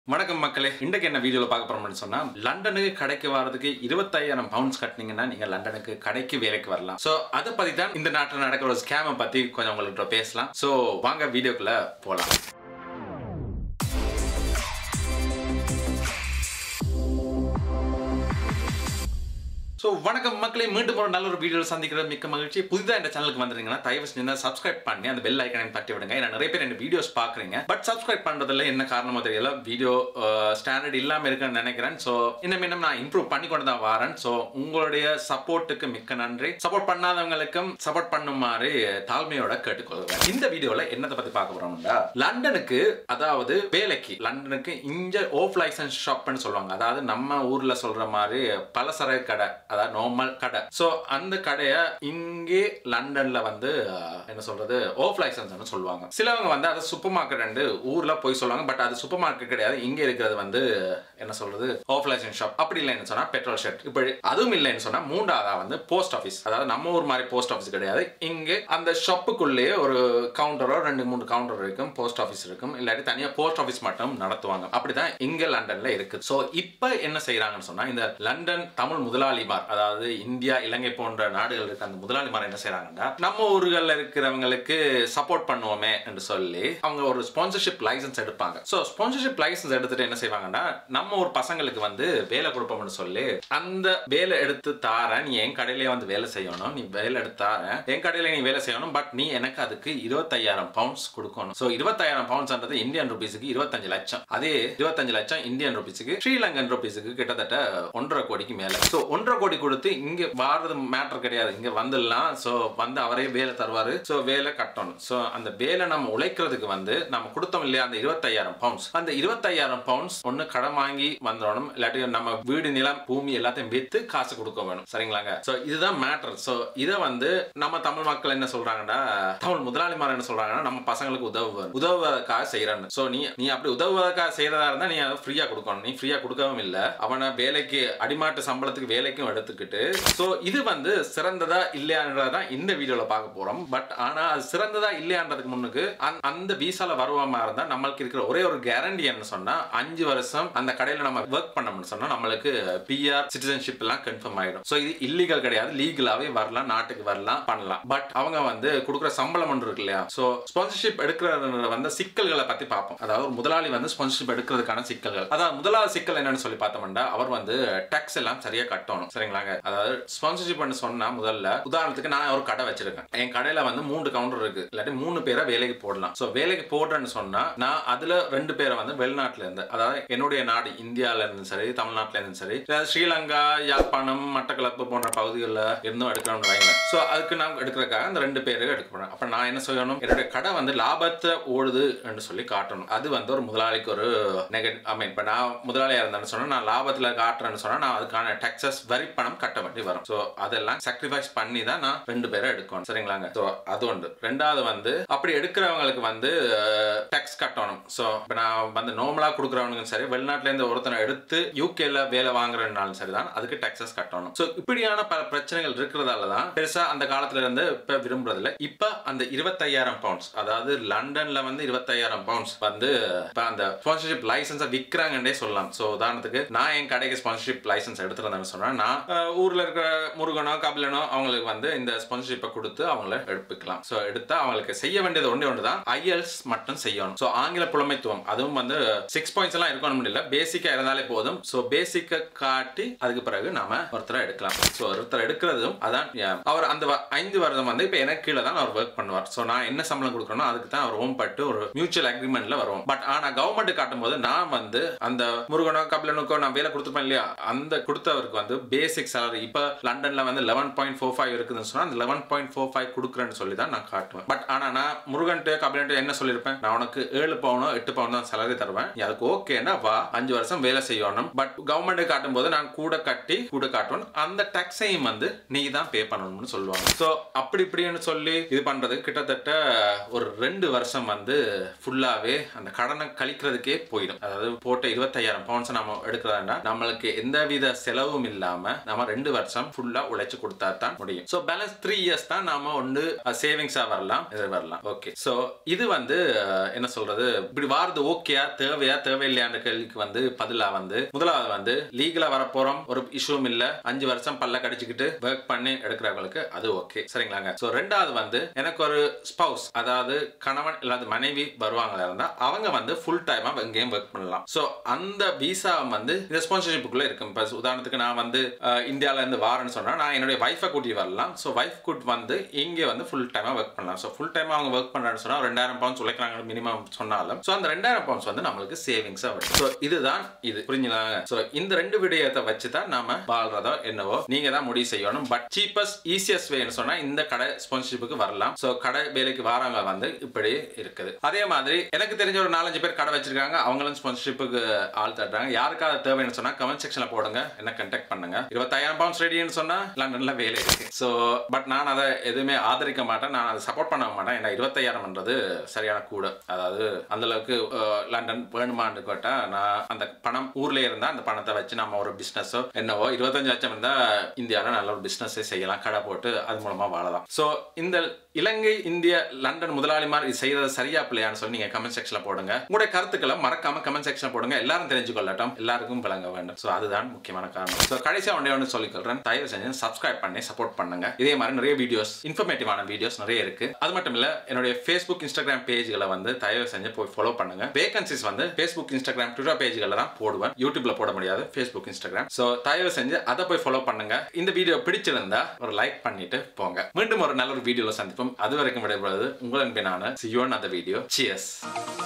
வணக்கம் மக்களே இன்றைக்கு என்ன வீடியோவில் பார்க்க போறோம்னு சொன்னா லண்டனுக்கு கடைக்கு வரதுக்கு இருபத்தாயிரம் பவுண்ட்ஸ் கட்டினீங்கன்னா நீங்க லண்டனுக்கு கடைக்கு வேலைக்கு வரலாம் ஸோ அதை பத்தி தான் இந்த நாட்டில் நடக்கிற ஒரு ஸ்கேமை பத்தி கொஞ்சம் உங்கள்கிட்ட பேசலாம் ஸோ வாங்க வீடியோக்குள்ள போகலாம் ஸோ வணக்கம் மக்களே மீண்டும் ஒரு நல்ல ஒரு வீடியோ சந்திக்கிற மிக்க மகிழ்ச்சி புதிதாக இந்த சேனலுக்கு வந்துருங்கன்னா தயவு செஞ்சு சப்ஸ்கிரைப் பண்ணி அந்த பெல் ஐக்கனை தட்டி விடுங்க ஏன்னா நிறைய பேர் இந்த வீடியோஸ் பார்க்குறீங்க பட் சப்ஸ்கிரைப் பண்ணுறதுல என்ன காரணமோ தெரியல வீடியோ ஸ்டாண்டர்ட் இல்லாமல் இருக்குன்னு நினைக்கிறேன் ஸோ இன்னும் இன்னும் நான் இம்ப்ரூவ் பண்ணி கொண்டு தான் வரேன் ஸோ உங்களுடைய சப்போர்ட்டுக்கு மிக்க நன்றி சப்போர்ட் பண்ணாதவங்களுக்கும் சப்போர்ட் பண்ணுமாறு தாழ்மையோட கேட்டுக்கொள்கிறேன் இந்த வீடியோவில் என்னத்தை பற்றி பார்க்க போகிறோம்னா லண்டனுக்கு அதாவது வேலைக்கு லண்டனுக்கு இங்க ஆஃப் லைசன்ஸ் ஷாப்னு சொல்லுவாங்க அதாவது நம்ம ஊர்ல சொல்ற மாதிரி பலசரக்கு கடை அதாவது நார்மல் கடை ஸோ அந்த கடையை இங்கே லண்டன்ல வந்து அஹ், என்ன சொல்றது ஆஃப் லைசன்ஸ் சொல்லுவாங்க சிலவங்க வந்து அதை சூப்பர் மார்க்கெட் ஊர்ல போய் சொல்லுவாங்க பட் அது சூப்பர் மார்க்கெட் கிடையாது இங்க இருக்கிறது வந்து என்ன சொல்றது ஆஃப் லைசன்ஸ் ஷாப் அப்படி இல்லைன்னு சொன்னா பெட்ரோல் ஷெட் இப்படி அதுவும் இல்லைன்னு சொன்னா மூன்றாவதா வந்து போஸ்ட் ஆஃபீஸ் அதாவது நம்ம ஊர் மாதிரி போஸ்ட் ஆஃபீஸ் கிடையாது இங்கே அந்த ஷாப்புக்குள்ளேயே ஒரு கவுண்டரோ ரெண்டு மூணு கவுண்டர் இருக்கும் போஸ்ட் ஆஃபீஸ் இருக்கும் இல்லாட்டி தனியா போஸ்ட் ஆஃபீஸ் மட்டும் நடத்துவாங்க அப்படிதான் இங்க லண்டன்ல இருக்கு சோ இப்போ என்ன செய்யறாங்கன்னு சொன்னா இந்த லண்டன் தமிழ் முதலாளிமார் அதாவது இந்தியா இலங்கை போன்ற நாடுகள் இருக்க அந்த முதலாளிமார் என்ன செய்யறாங்கன்னா நம்ம ஊர்கள்ல இருக்கிறவங்களுக்கு சப்போர்ட் பண்ணுவோமே என்று சொல்லி அவங்க ஒரு ஸ்பான்சர்ஷிப் லைசன்ஸ் எடுப்பாங்க சோ ஸ்பான்சர்ஷிப் லைசன்ஸ் எடுத்துட்டு என்ன செய்வாங்கன்னா நம்ம ஒரு பசங்களுக்கு வந்து வேலை கொடுப்போம்னு சொல்லி அந்த வேலை எடுத்து தாரேன் நீ என் கடையிலேயே வந்து வேலை செய்யணும் நீ வேலை எடுத்து தாரேன் என் கடையில நீ வேலை செய்யணும் பட் நீ எனக்கு அதுக்கு இருபத்தையாயிரம் பவுண்ட்ஸ் கொடுக்கணும் சோ இருபத்தாயிரம் பவுண்ட்ஸ்ன்றது இந்தியன் ருபீஸுக்கு இருபத்தஞ்சு லட்சம் அதே இருபத்தஞ்சு லட்சம் இந்தியன் ருபீஸுக்கு ஸ்ரீலங்கன் ருபீஸுக்கு கிட்டத்தட்ட ஒன்றரை கோடிக்கு மேல சோ ஒன்றரை கோடி கொடுத்து இங்க வாடுறது மேட்டர் கிடையாது இங்க வந்துடலாம் சோ வந்து அவரே வேலை தருவாரு சோ வேலை கட்டணும் சோ அந்த வேலை நம்ம உழைக்கிறதுக்கு வந்து நம்ம கொடுத்தோம் இல்லையா அந்த இருபத்தையாயிரம் பவுண்ட்ஸ் அந்த இருபத்தையாயிரம் பவுண்ட்ஸ் ஒண்ணு கடன் வாங்கி வந்துடணும் இல்லாட்டி நம்ம வீடு நிலம் பூமி எல்லாத்தையும் வித்து காசு கொடுக்க வேணும் சரிங்களாங்க சோ இதுதான் மேட்டர் சோ இதை வந்து நம்ம தமிழ் மக்கள் என்ன சொல்றாங்கன்னா தமிழ் முதலாளிமார் என்ன சொல்றாங்கன்னா நம்ம பசங்களுக்கு உதவுவார் உதவுவதற்காக செய்யறான்னு சோ நீ நீ அப்படி உதவுவதற்காக செய்யறதா இருந்தா நீ அதை ஃப்ரீயா கொடுக்கணும் நீ ஃப்ரீயா கொடுக்கவும் இல்ல அவனை வேலைக்கு அடிமாட்டு சம்பளத்துக்கு வேலைக்கும் எடுத்துக்கிட்டு சோ இது வந்து சிறந்ததா இல்லையான்றதான் இந்த வீடியோல பார்க்க போறோம் பட் ஆனா அது சிறந்ததா இல்லையான்றதுக்கு முன்னுக்கு அந்த- அந்த வீசால வருவமா இருந்தா நம்மளுக்கு இருக்கிற ஒரே ஒரு கேரண்டி என்ன சொன்னா அஞ்சு வருஷம் அந்த கடையில நம்ம ஒர்க் பண்ணோம்னு சொன்னா நம்மளுக்கு பிஆர் சிட்டிசன்ஷிப் எல்லாம் கன்ஃபார்ம் ஆயிடும் சோ இது இல்லீகல் கிடையாது லீகலாவே வரலாம் நாட்டுக்கு வரலாம் பண்ணலாம் பட் அவங்க வந்து கொடுக்குற சம்பளம் ஒன்று இருக்கு இல்லையா சோ ஸ்பான்சர்ஷிப் எடுக்கிற வந்து சிக்கல்களை பத்தி பார்ப்போம் அதாவது ஒரு முதலாளி வந்து ஸ்பான்சர்ஷிப் எடுக்கிறதுக்கான சிக்கல்கள் அதாவது முதலாவது சிக்கல் என்னன்னு சொல்லி பார்த்தோம்னா அவர் வந்து டாக்ஸ் எல்லாம் சரியா கட்டணும் சரிங்களாங்க அதாவது ஸ்பான்சர்ஷிப் சொன்னா முதல்ல உதாரணத்துக்கு நான் ஒரு கடை வச்சிருக்கேன் என் கடையில வந்து மூணு கவுண்டர் இருக்கு இல்லாட்டி மூணு பேரை வேலைக்கு போடலாம் சோ வேலைக்கு போடுறேன்னு சொன்னா நான் அதுல ரெண்டு பேரை வந்து வெளிநாட்டுல இருந்து அதாவது என்னுடைய நாடு இந்தியால இருந்தும் சரி தமிழ்நாட்டுல இருந்தும் சரி இல்ல ஸ்ரீலங்கா யாழ்ப்பாணம் மட்டக்களப்பு போன்ற பகுதிகளில் இருந்தும் எடுக்கணும்னு வைங்க சோ அதுக்கு நான் எடுக்கிறதுக்காக அந்த ரெண்டு பேருக்கு எடுக்க போறேன் அப்ப நான் என்ன செய்யணும் என்னுடைய கடை வந்து லாபத்தை ஓடுது என்று சொல்லி காட்டணும் அது வந்து ஒரு முதலாளிக்கு ஒரு நெகட்டிவ் ஐ மீன் இப்ப நான் முதலாளியா இருந்தேன்னு சொன்னா நான் லாபத்துல காட்டுறேன்னு சொன்னா நான் அதுக்கான டெக்ஸஸ் வரி பணம் கட்ட வேண்டி வரும் சோ அதெல்லாம் சாக்ரிஃபைஸ் பண்ணி தான் நான் ரெண்டு பேரை எடுக்கணும் சரிங்களாங்க சோ அது ஒன்று ரெண்டாவது வந்து அப்படி எடுக்கிறவங்களுக்கு வந்து டேக்ஸ் கட்டணும் சோ இப்ப நான் வந்து நார்மலா கொடுக்குறவனுக்கும் சரி வெளிநாட்டுல இருந்து ஒருத்தனை எடுத்து யூகேல வேலை வாங்குறதுனாலும் சரிதான் அதுக்கு டேக்ஸஸ் கட்டணும் சோ இப்படியான பல பிரச்சனைகள் இருக்கிறதால தான் பெருசா அந்த காலத்துல இருந்து இப்ப விரும்புறது இல்ல இப்ப அந்த இருபத்தையாயிரம் பவுண்ட்ஸ் அதாவது லண்டன்ல வந்து இருபத்தையாயிரம் பவுண்ட்ஸ் வந்து இப்ப அந்த ஸ்பான்சர்ஷிப் லைசன்ஸை விற்கிறாங்கன்னே சொல்லலாம் சோ உதாரணத்துக்கு நான் என் கடைக்கு ஸ்பான்சர்ஷிப் லைசன்ஸ் எடுத்துருந்தேன்னு சொன்னா நான் அஹ், ஊர்ல இருக்கிற முருகனோ கபிலனோ அவங்களுக்கு வந்து இந்த ஸ்பான்சர்ஷிப்பை கொடுத்து அவங்கள எடுத்துக்கலாம் சோ எடுத்தா அவங்களுக்கு செய்ய வேண்டியது ஒன்றே ஒன்று தான் ஐஎல்ஸ் மட்டும் செய்யணும் சோ ஆங்கில புலமைத்துவம் அதுவும் வந்து சிக்ஸ் பாயிண்ட்ஸ் எல்லாம் இருக்கணும் இல்ல பேசிக்கா இருந்தாலே போதும் சோ பேசிக்கை காட்டி அதுக்கு பிறகு நாம ஒருத்தரை எடுக்கலாம் சோ ஒருத்தர் எடுக்கிறதும் அதான் yeah. அவர் அந்த வ- ஐந்து வருடம் வந்து இப்ப எனக்கு கீழே தான் அவர் ஒர்க் பண்ணுவார் சோ நான் என்ன சம்பளம் கொடுக்கணும் அதுக்கு தான் அவர் ஓம் பட்டு ஒரு மியூச்சுவல் அக்ரிமெண்ட்ல வருவோம் பட் ஆனா கவர்மெண்ட் காட்டும் போது நான் வந்து அந்த முருகனோ கபிலனுக்கோ நான் வேலை கொடுத்துருப்பேன் இல்லையா அந்த கொடுத்தவருக்கு வந்து பேசிக் salary இப்ப லண்டன்ல வந்து லெவன் பாயிண்ட் ஃபோர் ஃபைவ் இருக்குதுன்னு சொன்னா அந்த லெவன் பாயிண்ட் ஃபோர் ஃபைவ் கொடுக்குறேன்னு சொல்லி தான் நான் காட்டுவேன் பட் ஆனா நான் முருகன்ட்டு கபிலன்ட்டு என்ன சொல்லியிருப்பேன் நான் உனக்கு ஏழு பவுனோ எட்டு பவுன் தான் salary தருவேன் நீ அதுக்கு ஓகேன்னா வா அஞ்சு வருஷம் வேலை செய்யணும் பட் கவர்மெண்ட் காட்டும் போது நான் கூட கட்டி கூட காட்டுவேன் அந்த டாக்ஸையும் வந்து நீ தான் பே பண்ணணும்னு சொல்லுவாங்க ஸோ அப்படி இப்படின்னு சொல்லி இது பண்றது கிட்டத்தட்ட ஒரு ரெண்டு வருஷம் வந்து ஃபுல்லாவே அந்த கடனை கழிக்கிறதுக்கே போயிடும் அதாவது போட்ட இருபத்தையாயிரம் பவுண்ட்ஸ் நம்ம எடுக்கிறதா நம்மளுக்கு எந்தவித செலவும் இல்லாம நாம ரெண்டு வருஷம் ஃபுல்லா உழைச்சு கொடுத்தா தான் முடியும் ஸோ பேலன்ஸ் த்ரீ இயர்ஸ் தான் நாம ஒன்று சேவிங்ஸா வரலாம் இது வரலாம் ஓகே ஸோ இது வந்து அஹ், என்ன சொல்றது இப்படி வாரது ஓகேயா தேவையா தேவையில்லையான்ற கேள்விக்கு வந்து பதிலா வந்து முதலாவது வந்து லீகலா வரப்போறோம் ஒரு இஷ்யூவும் இல்ல அஞ்சு வருஷம் பல்ல கடிச்சுக்கிட்டு ஒர்க் பண்ணி எடுக்கிறவங்களுக்கு அது ஓகே சரிங்களாங்க ஸோ ரெண்டாவது வந்து எனக்கு ஒரு ஸ்பவுஸ் அதாவது கணவன் இல்லாத மனைவி வருவாங்களா இருந்தா அவங்க வந்து ஃபுல் டைமா எங்கேயும் ஒர்க் பண்ணலாம் ஸோ அந்த விசா வந்து இந்த ஸ்பான்சர்ஷிப்புக்குள்ள இருக்கும் இப்போ உதாரணத்துக்கு நான் வந்து அஹ், இந்தியால இருந்து வாரேன்னு சொன்னா நான் என்னுடைய ஒய்ஃபை கூட்டி வரலாம் ஸோ ஒய்ஃப் கூட் வந்து இங்கே வந்து ஃபுல் டைமா ஒர்க் பண்ணலாம் ஸோ ஃபுல் டைமா அவங்க ஒர்க் பண்றான்னு சொன்னா ரெண்டாயிரம் பவுண்ட்ஸ் உழைக்கிறாங்க மினிமம் சொன்னாலும் ஸோ அந்த ரெண்டாயிரம் பவுண்ட்ஸ் வந்து நம்மளுக்கு சேவிங்ஸா வரும் ஸோ இதுதான் இது புரிஞ்சுலாங்க ஸோ இந்த ரெண்டு விடயத்தை வச்சு தான் நாம வாழ்றதோ என்னவோ நீங்க தான் முடிவு செய்யணும் பட் சீப்பஸ்ட் ஈஸியஸ்ட் வேன்னு சொன்னா இந்த கடை ஸ்பான்சர்ஷிப்புக்கு வரலாம் ஸோ கடை வேலைக்கு வரவங்க வந்து இப்படி இருக்குது அதே மாதிரி எனக்கு தெரிஞ்ச ஒரு நாலஞ்சு பேர் கடை வச்சிருக்காங்க அவங்களும் ஸ்பான்சர்ஷிப்புக்கு ஆள் தட்டுறாங்க யாருக்காவது தேவைன்னு சொன்னா கமெண்ட் செக்ஷன்ல போடுங்க என்ன கண்டாக்ட் பண்ணுங்க இருபத்தாயிரம் பவுண்ட்ஸ் ரெடின்னு சொன்னா லண்டன்ல வேலை இருக்கு ஸோ பட் நான் அதை எதுவுமே ஆதரிக்க மாட்டேன் நான் அதை சப்போர்ட் பண்ண மாட்டேன் ஏன்னா இருபத்தாயிரம்ன்றது சரியான கூட அதாவது அந்த அளவுக்கு அஹ், லண்டன் வேணுமான்னு கேட்டா நான் அந்த பணம் ஊர்ல இருந்தா அந்த பணத்தை வச்சு நம்ம ஒரு பிசினஸோ என்னவோ இருபத்தஞ்சு லட்சம் இருந்தா இந்தியாவில் நல்ல ஒரு பிசினஸே செய்யலாம் கடை போட்டு அது மூலமா வாழலாம் ஸோ இந்த இலங்கை இந்திய லண்டன் முதலாளிமார் இது செய்யறது சரியா பிள்ளையான்னு சொல்லி நீங்க கமெண்ட் செக்ஷன்ல போடுங்க உங்களுடைய கருத்துக்களை மறக்காம கமெண்ட் செக்ஷன்ல போடுங்க எல்லாரும் தெரிஞ்சு கொள்ளட்டும் எல்லாருக்கும் விளங்க வேண்டும் ஸோ அதுதான் முக்கியமான காரணம் ஸோ கடைசியா ஒன்றே ஒன்று சொல்லிக்கொள்றேன் தயவு செஞ்சு சப்ஸ்கிரைப் பண்ணி சப்போர்ட் பண்ணுங்க இதே மாதிரி நிறைய வீடியோஸ் இன்ஃபர்மேட்டிவான வீடியோஸ் நிறைய இருக்கு அது மட்டும் இல்ல என்னுடைய ஃபேஸ்புக் இன்ஸ்டாகிராம் பேஜ்களை வந்து தயவு செஞ்சு போய் ஃபாலோ பண்ணுங்க வேகன்சிஸ் வந்து ஃபேஸ்புக் இன்ஸ்டாகிராம் ட்விட்டர் பேஜ்களில் தான் போடுவேன் யூடியூப்ல போட முடியாது ஃபேஸ்புக் இன்ஸ்டாகிராம் ஸோ தயவு செஞ்சு அதை போய் ஃபாலோ பண்ணுங்க இந்த வீடியோ பிடிச்சிருந்தா ஒரு லைக் பண்ணிட்டு போங்க மீண்டும் ஒரு நல்ல ஒரு வீடியோல சந்திப்போம் அது வரைக்கும் விடைபெறுவது உங்கள் அன்பினான சியோன் அந்த வீடியோ சியஸ்